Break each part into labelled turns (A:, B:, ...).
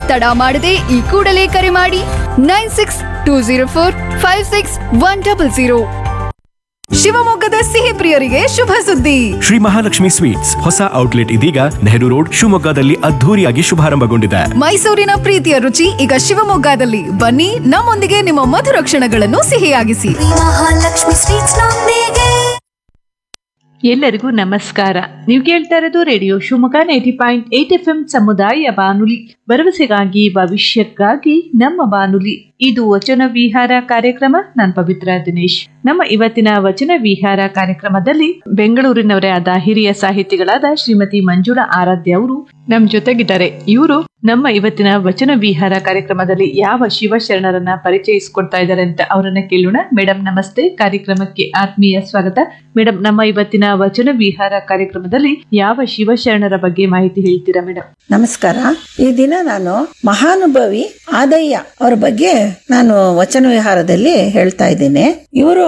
A: ತಡ ಮಾಡದೆ ಈ ಕೂಡಲೇ ಕರೆ ಮಾಡಿ nine six two zero four five six one double zero
B: ಶಿವಮೊಗ್ಗದ ಸಿಹಿ ಪ್ರಿಯರಿಗೆ ಶುಭ ಸುದ್ದಿ
C: ಶ್ರೀ ಮಹಾಲಕ್ಷ್ಮಿ ಸ್ವೀಟ್ಸ್ ಹೊಸ ಔಟ್ಲೆಟ್ ಇದೀಗ ನೆಹರು ರೋಡ್ ಶಿವಮೊಗ್ಗದಲ್ಲಿ ಅದ್ಧೂರಿಯಾಗಿ ಶುಭಾರಂಭಗೊಂಡಿದೆ
B: ಮೈಸೂರಿನ ಪ್ರೀತಿಯ ರುಚಿ ಈಗ ಶಿವಮೊಗ್ಗದಲ್ಲಿ ಬನ್ನಿ ನಮ್ಮೊಂದಿಗೆ ನಿಮ್ಮ ಮಧುರ ಕ್ಷಣಗಳನ್ನು ಸಿಹಿಯಾಗಿಸಿ
D: ಮಹಾಲಕ್ಷ್ಮಿ ಸ್ವೀಟ್ಸ್ ನೊಂದಿಗೆ
E: ಎಲ್ಲರಿಗೂ ನಮಸ್ಕಾರ ನೀವು ಕೇಳ್ತಾ ಇರೋದು radio Shivamogga ninety point eight F M ಸಮುದಾಯ ಬಾನುಲಿ ಭರವಸೆಗಾಗಿ ಭವಿಷ್ಯಕ್ಕಾಗಿ ನಮ್ಮ ಬಾನುಲಿ ಇದು ವಚನ ವಿಹಾರ ಕಾರ್ಯಕ್ರಮ ನಾನು ಪವಿತ್ರ ದಿನೇಶ್ ನಮ್ಮ ಇವತ್ತಿನ ವಚನ ವಿಹಾರ ಕಾರ್ಯಕ್ರಮದಲ್ಲಿ ಬೆಂಗಳೂರಿನವರೇ ಆದ ಹಿರಿಯ ಸಾಹಿತಿಗಳಾದ ಶ್ರೀಮತಿ ಮಂಜುಳಾ ಆರಾಧ್ಯ ಅವರು ನಮ್ ಜೊತೆಗಿದ್ದಾರೆ ಇವರು ನಮ್ಮ ಇವತ್ತಿನ ವಚನ ವಿಹಾರ ಕಾರ್ಯಕ್ರಮದಲ್ಲಿ ಯಾವ ಶಿವಶರಣರನ್ನ ಪರಿಚಯಿಸಿಕೊಡ್ತಾ ಇದ್ದಾರೆ ಅಂತ ಅವರನ್ನ ಕೇಳೋಣ ಮೇಡಮ್ ನಮಸ್ತೆ ಕಾರ್ಯಕ್ರಮಕ್ಕೆ ಆತ್ಮೀಯ ಸ್ವಾಗತ ಮೇಡಮ್ ನಮ್ಮ ಇವತ್ತಿನ ವಚನ ವಿಹಾರ ಕಾರ್ಯಕ್ರಮದಲ್ಲಿ ಯಾವ ಶಿವಶರಣರ ಬಗ್ಗೆ ಮಾಹಿತಿ ಹೇಳ್ತೀರಾ ಮೇಡಮ್
F: ನಮಸ್ಕಾರ ಈ ದಿನ ನಾನು ಮಹಾನುಭವಿ ಆದಯ್ಯ ಅವ್ರ ಬಗ್ಗೆ ನಾನು ವಚನ ವಿಹಾರದಲ್ಲಿ ಹೇಳ್ತಾ ಇದ್ದೇನೆ ಇವರು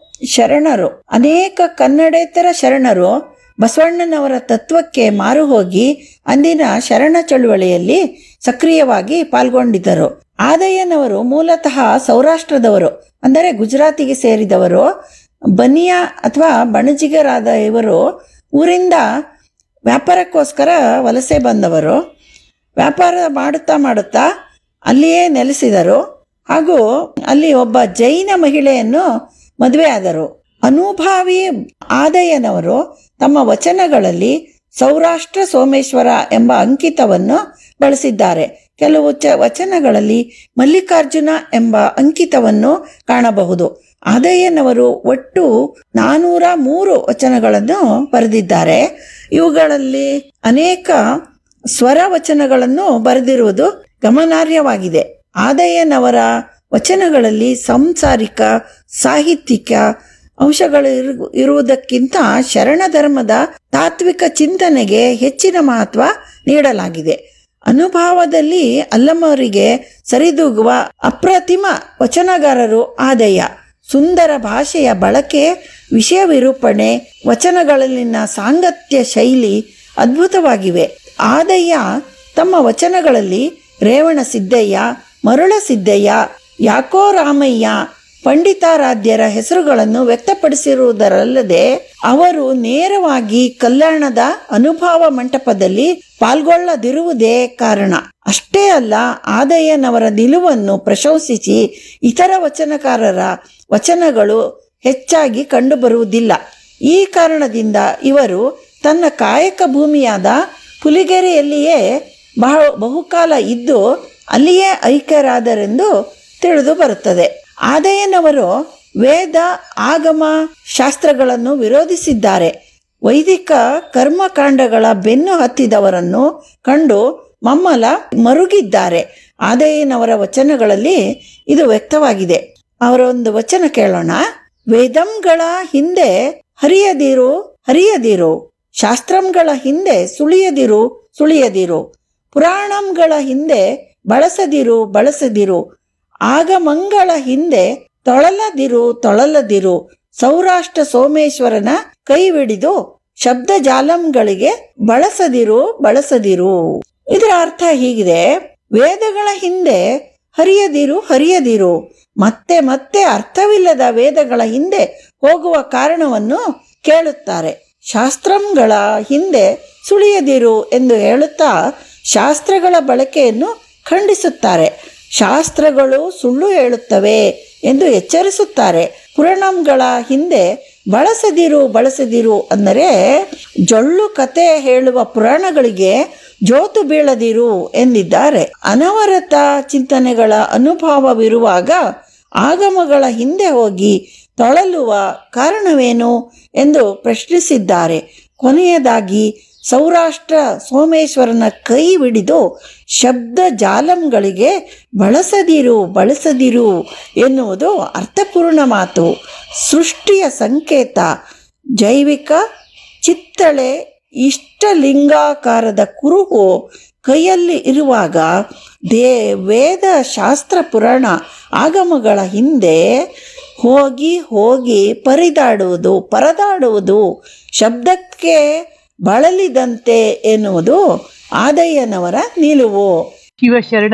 F: ಶರಣರು ಅನೇಕ ಕನ್ನಡೇತರ ಶರಣರು ಬಸವಣ್ಣನವರ ತತ್ವಕ್ಕೆ ಮಾರು ಹೋಗಿ ಅಂದಿನ ಶರಣ ಚಳುವಳಿಯಲ್ಲಿ ಸಕ್ರಿಯವಾಗಿ ಪಾಲ್ಗೊಂಡಿದ್ದರು ಆದಯ್ಯನವರು ಮೂಲತಃ ಸೌರಾಷ್ಟ್ರದವರು ಅಂದರೆ ಗುಜರಾತಿಗೆ ಸೇರಿದವರು ಬನಿಯಾ ಅಥವಾ ಬಣಜಿಗರಾದ ಇವರು ಊರಿಂದ ವ್ಯಾಪಾರಕ್ಕೋಸ್ಕರ ವಲಸೆ ಬಂದವರು ವ್ಯಾಪಾರ ಮಾಡುತ್ತಾ ಮಾಡುತ್ತಾ ಅಲ್ಲಿಯೇ ನೆಲೆಸಿದರು ಹಾಗೂ ಅಲ್ಲಿ ಒಬ್ಬ ಜೈನ ಮಹಿಳೆಯನ್ನು ಮದುವೆ ಆದರು ಅನುಭಾವಿ ಆದಯ್ಯನವರು ತಮ್ಮ ವಚನಗಳಲ್ಲಿ ಸೌರಾಷ್ಟ್ರ ಸೋಮೇಶ್ವರ ಎಂಬ ಅಂಕಿತವನ್ನು ಬಳಸಿದ್ದಾರೆ ಕೆಲವು ಚ ವಚನಗಳಲ್ಲಿ ಮಲ್ಲಿಕಾರ್ಜುನ ಎಂಬ ಅಂಕಿತವನ್ನು ಕಾಣಬಹುದು ಆದಯ್ಯನವರು ಒಟ್ಟು ನಾನೂರ ಮೂರು ವಚನಗಳನ್ನು ಬರೆದಿದ್ದಾರೆ ಇವುಗಳಲ್ಲಿ ಅನೇಕ ಸ್ವರ ವಚನಗಳನ್ನು ಬರೆದಿರುವುದು ಗಮನಾರ್ಹವಾಗಿದೆ ಆದಯ್ಯನವರ ವಚನಗಳಲ್ಲಿ ಸಂಸಾರಿಕ ಸಾಹಿತ್ಯಿಕ ಅಂಶಗಳು ಇರು- ಇರುವುದಕ್ಕಿಂತ ಶರಣ ಧರ್ಮದ ತಾತ್ವಿಕ ಚಿಂತನೆಗೆ ಹೆಚ್ಚಿನ ಮಹತ್ವ ನೀಡಲಾಗಿದೆ ಅನುಭವದಲ್ಲಿ ಅಲ್ಲಮವರಿಗೆ ಸರಿದೂಗುವ ಅಪ್ರತಿಮ ವಚನಗಾರರು ಆದಯ್ಯ ಸುಂದರ ಭಾಷೆಯ ಬಳಕೆ ವಿಷಯ ವಿರೂಪಣೆ ವಚನಗಳಲ್ಲಿನ ಸಾಂಗತ್ಯ ಶೈಲಿ ಅದ್ಭುತವಾಗಿವೆ ಆದಯ್ಯ ತಮ್ಮ ವಚನಗಳಲ್ಲಿ ರೇವಣ ಸಿದ್ದಯ್ಯ ಮರುಳ ಸಿದ್ದಯ್ಯ ಯಾಕೋ ರಾಮಯ್ಯ ಪಂಡಿತಾರಾಧ್ಯರ ಹೆಸರುಗಳನ್ನು ವ್ಯಕ್ತಪಡಿಸಿರುವುದರಲ್ಲದೆ ಅವರು ನೇರವಾಗಿ ಕಲ್ಯಾಣದ ಅನುಭವ ಮಂಟಪದಲ್ಲಿ ಪಾಲ್ಗೊಳ್ಳದಿರುವುದೇ ಕಾರಣ ಅಷ್ಟೇ ಅಲ್ಲ ಆದಯ್ಯನವರ ನಿಲುವನ್ನು ಪ್ರಶಂಸಿಸಿ ಇತರ ವಚನಕಾರರ ವಚನಗಳು ಹೆಚ್ಚಾಗಿ ಕಂಡುಬರುವುದಿಲ್ಲ ಈ ಕಾರಣದಿಂದ ಇವರು ತನ್ನ ಕಾಯಕ ಭೂಮಿಯಾದ ಪುಲಿಗೆರೆಯಲ್ಲಿಯೇ ಬಹ ಬಹುಕಾಲ ಇದ್ದು ಅಲ್ಲಿಯೇ ಐಕ್ಯರಾದರೆಂದು ತಿಳಿದು ಬರುತ್ತದೆ ಆದಯ್ಯನವರು ವೇದ ಆಗಮ ಶಾಸ್ತ್ರಗಳನ್ನು ವಿರೋಧಿಸಿದ್ದಾರೆ ವೈದಿಕ ಕರ್ಮಕಾಂಡಗಳ ಬೆನ್ನು ಹತ್ತಿದವರನ್ನು ಕಂಡು ಮಮ್ಮಲ ಮರುಗಿದ್ದಾರೆ ಆದಯ್ಯನವರ ವಚನಗಳಲ್ಲಿ ಇದು ವ್ಯಕ್ತವಾಗಿದೆ ಅವರ ಒಂದು ವಚನ ಕೇಳೋಣ ವೇದಂಗಳ ಹಿಂದೆ ಹರಿಯದಿರು ಹರಿಯದಿರು ಶಾಸ್ತ್ರಂಗಳ ಹಿಂದೆ ಸುಳಿಯದಿರು ಸುಳಿಯದಿರು ಪುರಾಣಂಗಳ ಹಿಂದೆ ಬಳಸದಿರು ಬಳಸದಿರು ಆಗಮಂಗಳ ಹಿಂದೆ ತೊಳಲದಿರು ತೊಳಲದಿರು ಸೌರಾಷ್ಟ್ರ ಸೋಮೇಶ್ವರನ ಕೈವಿಡಿದು ಶಬ್ದ ಜಾಲಂಗಳಿಗೆ ಬಳಸದಿರು ಬಳಸದಿರು ಇದರ ಅರ್ಥ ಹೀಗಿದೆ ವೇದಗಳ ಹಿಂದೆ ಹರಿಯದಿರು ಹರಿಯದಿರು ಮತ್ತೆ ಮತ್ತೆ ಅರ್ಥವಿಲ್ಲದ ವೇದಗಳ ಹಿಂದೆ ಹೋಗುವ ಕಾರಣವನ್ನು ಕೇಳುತ್ತಾರೆ ಶಾಸ್ತ್ರಂಗಳ ಹಿಂದೆ ಸುಳಿಯದಿರು ಎಂದು ಹೇಳುತ್ತಾ ಶಾಸ್ತ್ರಗಳ ಬಳಕೆಯನ್ನು ಖಂಡಿಸುತ್ತಾರೆ ಶಾಸ್ತ್ರಗಳು ಸುಳ್ಳು ಹೇಳುತ್ತವೆ ಎಂದು ಎಚ್ಚರಿಸುತ್ತಾರೆ ಪುರಾಣಂಗಳ ಹಿಂದೆ ಬಳಸದಿರು ಬಳಸದಿರು ಅಂದರೆ ಜೊಳ್ಳು ಕತೆ ಹೇಳುವ ಪುರಾಣಗಳಿಗೆ ಜೋತು ಬೀಳದಿರು ಎಂದಿದ್ದಾರೆ ಅನವರತ ಚಿಂತನೆಗಳ ಅನುಭವವಿರುವಾಗ ಆಗಮಗಳ ಹಿಂದೆ ಹೋಗಿ ತೊಳಲುವ ಕಾರಣವೇನು ಎಂದು ಪ್ರಶ್ನಿಸಿದ್ದಾರೆ ಕೊನೆಯದಾಗಿ ಸೌರಾಷ್ಟ್ರ ಸೋಮೇಶ್ವರನ ಕೈ ಹಿಡಿದು ಶಬ್ದ ಜಾಲಂಗಳಿಗೆ ಬಳಸದಿರು ಬಳಸದಿರು ಎನ್ನುವುದು ಅರ್ಥಪೂರ್ಣ ಮಾತು ಸೃಷ್ಟಿಯ ಸಂಕೇತ ಜೈವಿಕ ಚಿತ್ತಳೆ ಇಷ್ಟಲಿಂಗಾಕಾರದ ಕುರುಹು ಕೈಯಲ್ಲಿ ಇರುವಾಗ ದೇ ವೇದ ಶಾಸ್ತ್ರ ಪುರಾಣ ಆಗಮಗಳ ಹಿಂದೆ ಹೋಗಿ ಹೋಗಿ ಪರಿದಾಡುವುದು ಪರದಾಡುವುದು ಶಬ್ದಕ್ಕೆ ಬಳಲಿದಂತೆ ಎನ್ನುವುದು ಆದಯ್ಯನವರ ನಿಲುವು
E: ಶಿವಶರಣ